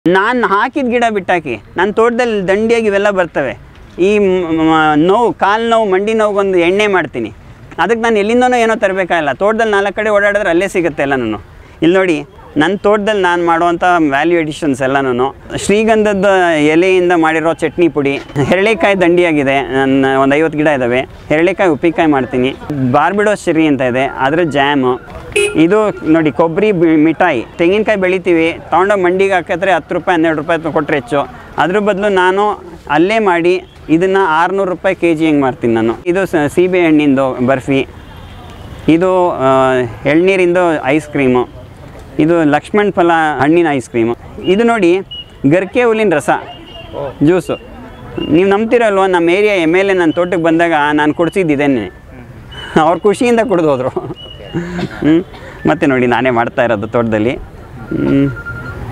ನಾನು ಹಾಕಿದ ಗಿಡ ಬಿಟ್ಟಾಕಿ ನನ್ನ ತೋಟದಲ್ಲಿ ದಂಡಿಯಾಗಿ ಇವೆಲ್ಲ ಬರ್ತವೆ ಈ ಮ್- ಮ- ನೋವು ಕಾಲು ನೋವು ಮಂಡಿ ನೋವಿಗೊಂದು ಎಣ್ಣೆ ಮಾಡ್ತೀನಿ ಅದಕ್ಕೆ ನಾನು ಎಲ್ಲಿಂದನೋ ಏನೋ ತರಬೇಕಾಗಿಲ್ಲ ತೋಟದಲ್ಲಿ ನಾಲ್ಕು ಕಡೆ ಓಡಾಡಿದ್ರೆ ಅಲ್ಲೇ ಸಿಗುತ್ತೆ ಎಲ್ಲ ನಾನು ಇಲ್ಲಿ ನೋಡಿ ನನ್ನ ತೋಟದಲ್ಲಿ ನಾನು ಮಾಡುವಂಥ ವ್ಯಾಲ್ಯೂ ಎಡಿಷನ್ಸ್ ಎಲ್ಲನೂ ಶ್ರೀಗಂಧದ ಎಲೆಯಿಂದ ಮಾಡಿರೋ ಚಟ್ನಿ ಪುಡಿ ಹೆರಳೆಕಾಯಿ ದಂಡಿಯಾಗಿದೆ ನನ್ನ ಒಂದು ಐವತ್ತು ಗಿಡ ಇದ್ದಾವೆ ಹೆರಳೆಕಾಯಿ ಉಪ್ಪಿನಕಾಯಿ ಮಾಡ್ತೀನಿ ಬಾರ್ಬಿಡೋ ಶೆರಿ ಅಂತ ಇದೆ ಅದರ ಜ್ಯಾಮು ಇದು ನೋಡಿ ಕೊಬ್ಬರಿ ಬಿ- ಮಿಠಾಯಿ ತೆಂಗಿನಕಾಯಿ ಬೆಳಿತೀವಿ ತೊಗೊಂಡೋಗಿ ಮಂಡಿಗೆ ಹಾಕಿದ್ರೆ ಹತ್ತು ರೂಪಾಯಿ ಹನ್ನೆರಡು ರೂಪಾಯಿ ಕೊಟ್ಟರೆ ಹೆಚ್ಚು ಅದ್ರ ಬದಲು ನಾನು ಅಲ್ಲೇ ಮಾಡಿ ಇದನ್ನು ಆರುನೂರು ರೂಪಾಯಿ ಕೆ ಜಿ ಹೆಂಗೆ ಮಾರ್ತೀನಿ ನಾನು ಇದು ಸ- ಸೀಬೆ ಹಣ್ಣಿಂದು ಬರ್ಫಿ ಇದು ಆ, ಎಳ್ನೀರಿಂದು ಐಸ್ ಕ್ರೀಮು ಇದು ಲಕ್ಷ್ಮಣ್ ಫಲ ಹಣ್ಣಿನ ಐಸ್ ಕ್ರೀಮು ಇದು ನೋಡಿ ಗರ್ಕೆ ಹುಲ್ಲಿನ ರಸ ಜ್ಯೂಸು ನೀವು ನಂಬ್ತಿರಲ್ವ ನಮ್ಮ ಏರಿಯಾ ಎಮ್ ಎಲ್ ಎ ನನ್ನ ತೋಟಕ್ಕೆ ಬಂದಾಗ ನಾನು ಕೊಡ್ಸಿದ್ದಿದ್ದೇನೆ ಅವ್ರು ಖುಷಿಯಿಂದ ಕುಡಿದು ಹೋದರು ಹ್ಞೂ ಮತ್ತೆ ನೋಡಿ ನಾನೇ ಮಾಡ್ತಾ ಇರೋದು ತೋಟದಲ್ಲಿ ಹ್ಞೂ